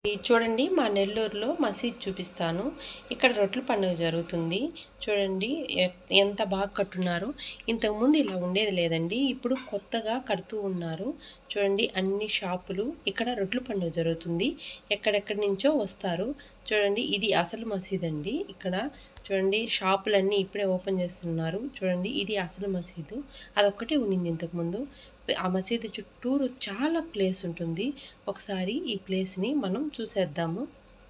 ఈ చూడండి మా నెల్లూరులో మసీద్ చూపిస్తాను ఇక్కడ రొట్టెల పండుగ జరుగుతుంది చూడండి ఎ- ఎంత బాగా కట్టున్నారు ఇంతకుముందు ఇలా ఉండేది లేదండి ఇప్పుడు కొత్తగా కడుతూ ఉన్నారు చూడండి అన్ని షాపులు ఇక్కడ రొట్టెల పండుగ జరుగుతుంది ఎక్కడెక్కడి నుంచో వస్తారు చూడండి ఇది అసలు మసీద్ అండి ఇక్కడ చూడండి షాపులన్నీ ఇప్పుడే ఓపెన్ చేస్తున్నారు చూడండి ఇది అసలు మసీదు అదొక్కటే ఉండింది ఇంతకుముందు ఆ మసీదు చుట్టూరు చాలా ప్లేస్ ఉంటుంది ఒకసారి ఈ ప్లేస్ని మనం చూసేద్దాము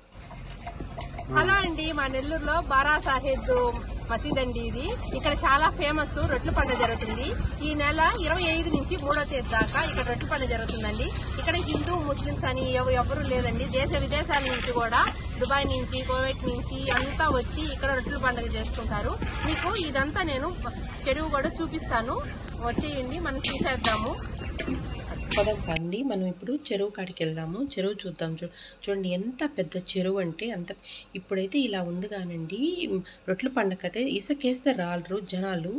హలో అండి మా నెల్లూరులో బారా సాహెబ్ మసీద్ అండి ఇది ఇక్కడ చాలా ఫేమస్ రొట్టెల పండుగ జరుగుతుంది ఈ నెల ఇరవై ఐదు నుంచి మూడో తేదీ దాకా ఇక్కడ రొట్టెల పండుగ జరుగుతుందండి ఇక్కడ హిందూ ముస్లిమ్స్ అని ఎవ- ఎవరు లేదండి దేశ విదేశాల నుంచి కూడా దుబాయ్ నుంచి కువైట్ నుంచి అంతా వచ్చి ఇక్కడ రొట్టెల పండుగ చేసుకుంటారు మీకు ఇదంతా నేను చెరువు కూడా చూపిస్తాను వచ్చేయండి మనం చూసేద్దాము పదం పండి మనం ఇప్పుడు చెరువు కాడికి వెళ్దాము చెరువు చూద్దాం చూ చూడండి ఎంత పెద్ద చెరువు అంటే అంత ఇప్పుడైతే ఇలా ఉంది కానండి రొట్టెల పండగ అయితే ఇసుకేస్తే రాలరు జనాలు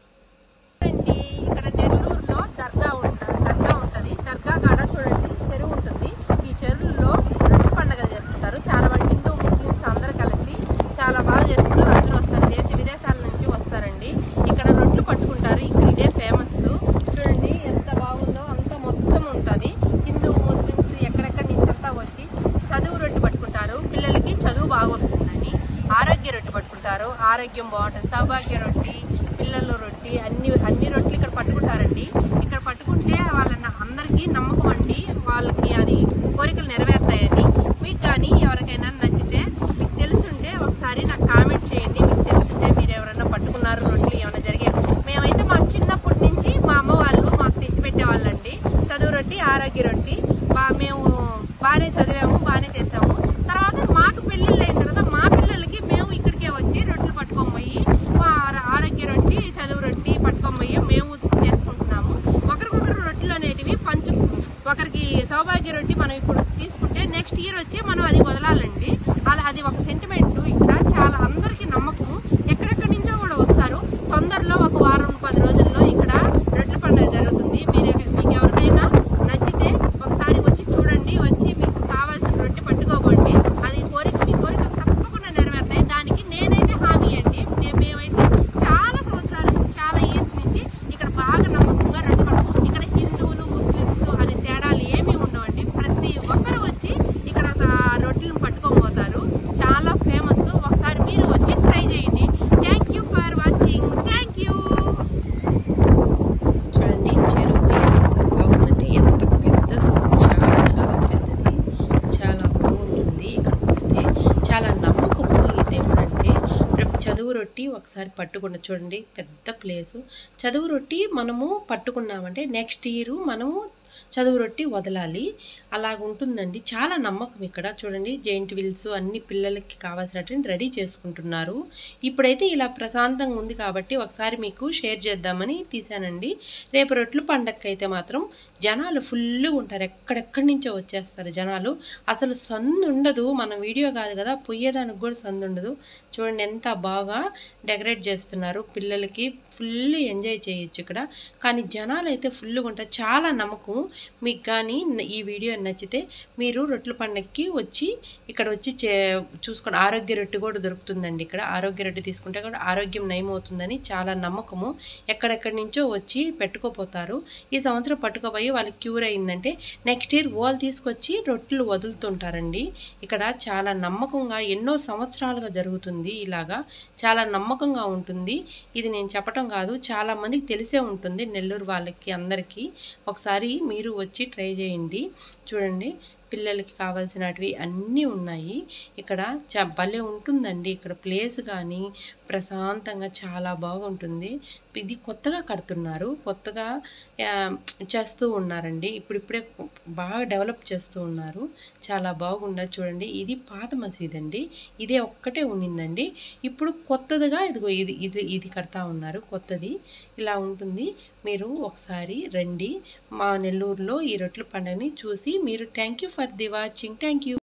అండి ఇక్కడ నెల్లూరులో దర్గా ఉంటుంది దర్గా ఉంటది దర్గా కాడ చూడండి చెరువు ఉంటుంది ఈ చెరువులో రొట్టె పండుగ చేస్తుంటారు చాలా మంది హిందూ ముస్లిమ్స్ అందరు కలిసి చాలా బాగా చేసుకుంటారు అందరూ వస్తారు దేశ విదేశాల నుంచి వస్తారండి ఇక్కడ రొట్టెలు పట్టుకుంటారు ఇక్కడ ఇదే ఫేమస్ చూడండి ఎంత బాగుందో అంత మొత్తం ఉంటది హిందూ ముస్లిమ్స్ ఎక్కడెక్కడి నుంచి అంతా వచ్చి చదువు రొట్టె పట్టుకుంటారు పిల్లలకి చదువు బాగా వస్తుందని ఆరోగ్య రొట్టె పట్టుకుంటారు ఆరోగ్యం బాగుంటుంది సౌభాగ్య రొట్టి పిల్లల రొట్టి అన్ని అన్ని రొట్టెలు ఇక్కడ పట్టుకుంటారండి ఇక్కడ పట్టుకుంటే వాళ్ళ అందరికీ నమ్మకం అండి వాళ్ళకి అది కోరికలు నెరవేరుతాయని మీకు కానీ ఎవరికైనా నచ్చితే మీకు తెలుసుంటే ఒకసారి నాకు కామెంట్ చేయండి మీకు తెలుసుంటే మీరు ఎవరైనా పట్టుకున్నారు రొట్టెలు ఏమైనా జరిగాయి మేమైతే మా చిన్నప్పటి నుంచి మా అమ్మ వాళ్ళు మాకు తెచ్చిపెట్టే వాళ్ళండి చదువు రొట్టి ఆరోగ్య రొట్టి బా- మేము బాగానే చదివాము బాగానే చేసాము తర్వాత మాకు పెళ్ళిళ్ళు అయిన తర్వాత మా పిల్లలకి మేము ఇక్కడికే వచ్చి రొట్టెలు పట్టుకొని పోయి మా ఆర- ఆరోగ్య రొట్టి చదువు రొట్టి పట్టుకొని పోయి మేము చేసుకుంటున్నాము ఒకరికొకరు రొట్టెలు అనేటివి పంచు ఒకరికి సౌభాగ్య రొట్టి మనం ఇప్పుడు తీసుకుంటే నెక్స్ట్ ఇయర్ వచ్చి మనం అది వదలాలండి అలా అది ఒక సెంటిమెంట్ ఇక్కడ చాలా అందరికీ నమ్మకము ఎక్కడెక్కడి నుంచో కూడా వస్తారు తొందరలో ఒక వారం పది రోజుల్లో ఇక్కడ రొట్టెల పండుగ జరుగుతుంది మీరు మీకు ఎవరికైనా నచ్చితే ఒకసారి వచ్చి చూడండి వచ్చి మీకు కావాల్సిన రొట్టె పట్టుకోబండి అది కోరిక మీ కోరిక తప్పకుండా నెరవేరుతాయి దానికి నేనైతే హామీ అండి నే- మేమైతే చాలా సంవత్సరాల నుంచి చాలా ఇయర్స్ నుంచి ఇక్కడ బాగా నమ్మకంగా రొట్టె పట్టు ఇక్కడ హిందువులు ముస్లిమ్స్ అనే తేడాలు ఏమీ ఉండవండి ప్రతి ఒక్కరు వచ్చి ఇక్కడ ఆ రొట్టెలను పట్టుకొని పోతారు చాలా ఫేమస్ ఒకసారి మీరు వచ్చి ట్రై చేయండి thank you for watching thank you చూడండి చెరువు ఎంత బాగుందంటే ఎంత పెద్దదో చాలా చాలా పెద్దది చాలా బాగుంటుంది ఇక్కడికి వస్తే చాలా నమ్మకము ఇదేమిటంటే రేపు చదువు రొట్టి ఒకసారి పట్టుకున్న చూడండి పెద్ద ప్లేసు చదువు రొట్టి మనము పట్టుకున్నామంటే నెక్స్ట్ ఇయర్ మనము చదువు రొట్టి వదలాలి అలాగ ఉంటుందండి చాలా నమ్మకం ఇక్కడ చూడండి జెయింట్ వీల్స్ అన్ని పిల్లలకి కావాల్సినటువంటి రెడీ చేసుకుంటున్నారు ఇప్పుడైతే ఇలా ప్రశాంతంగా ఉంది కాబట్టి ఒకసారి మీకు షేర్ చేద్దామని తీశానండి రేపు రొట్టెల పండగకి అయితే మాత్రం జనాలు ఫుల్గా ఉంటారు ఎక్కడెక్కడి నుంచో వచ్చేస్తారు జనాలు అసలు సందు ఉండదు మన వీడియో కాదు కదా పొయ్యేదానికి కూడా సందు ఉండదు చూడండి ఎంత బాగా డెకరేట్ చేస్తున్నారు పిల్లలకి ఫుల్ ఎంజాయ్ చేయొచ్చు ఇక్కడ కానీ జనాలు అయితే ఫుల్గా ఉంటారు చాలా నమ్మకం మీకు కానీ ఈ వీడియో నచ్చితే మీరు రొట్టెల పండగకి వచ్చి ఇక్కడ వచ్చి చే చూసుకోండి ఆరోగ్య రొట్టె కూడా దొరుకుతుందండి ఇక్కడ ఆరోగ్య రొట్టె తీసుకుంటే కూడా ఆరోగ్యం నయమవుతుందని చాలా నమ్మకము ఎక్కడెక్కడి నుంచో వచ్చి పెట్టుకోపోతారు ఈ సంవత్సరం పట్టుకోపోయి వాళ్ళకి క్యూర్ అయిందంటే నెక్స్ట్ ఇయర్ వాళ్ళు తీసుకొచ్చి రొట్టెలు వదులుతుంటారండి ఇక్కడ చాలా నమ్మకంగా ఎన్నో సంవత్సరాలుగా జరుగుతుంది ఇలాగా చాలా నమ్మకంగా ఉంటుంది ఇది నేను చెప్పటం కాదు చాలా మందికి తెలిసే ఉంటుంది నెల్లూరు వాళ్ళకి అందరికీ ఒకసారి మీరు వచ్చి ట్రై చేయండి చూడండి పిల్లలకి కావాల్సినటివి అన్నీ ఉన్నాయి ఇక్కడ చ భలే ఉంటుందండి ఇక్కడ ప్లేస్ కానీ ప్రశాంతంగా చాలా బాగుంటుంది ఇది కొత్తగా కడుతున్నారు కొత్తగా ఆ, చేస్తూ ఉన్నారండి ఇప్పుడిప్పుడే బాగా డెవలప్ చేస్తూ ఉన్నారు చాలా బాగుండదు చూడండి ఇది పాత మసీద్ అండి ఇదే ఒక్కటే ఉండిందండి ఇప్పుడు కొత్తదిగా ఇదిగో ఇది ఇది ఇది కడతా ఉన్నారు కొత్తది ఇలా ఉంటుంది మీరు ఒకసారి రండి మా నెల్లూరులో ఈ రొట్టెల పండుగని చూసి మీరు thank you for the watching thank you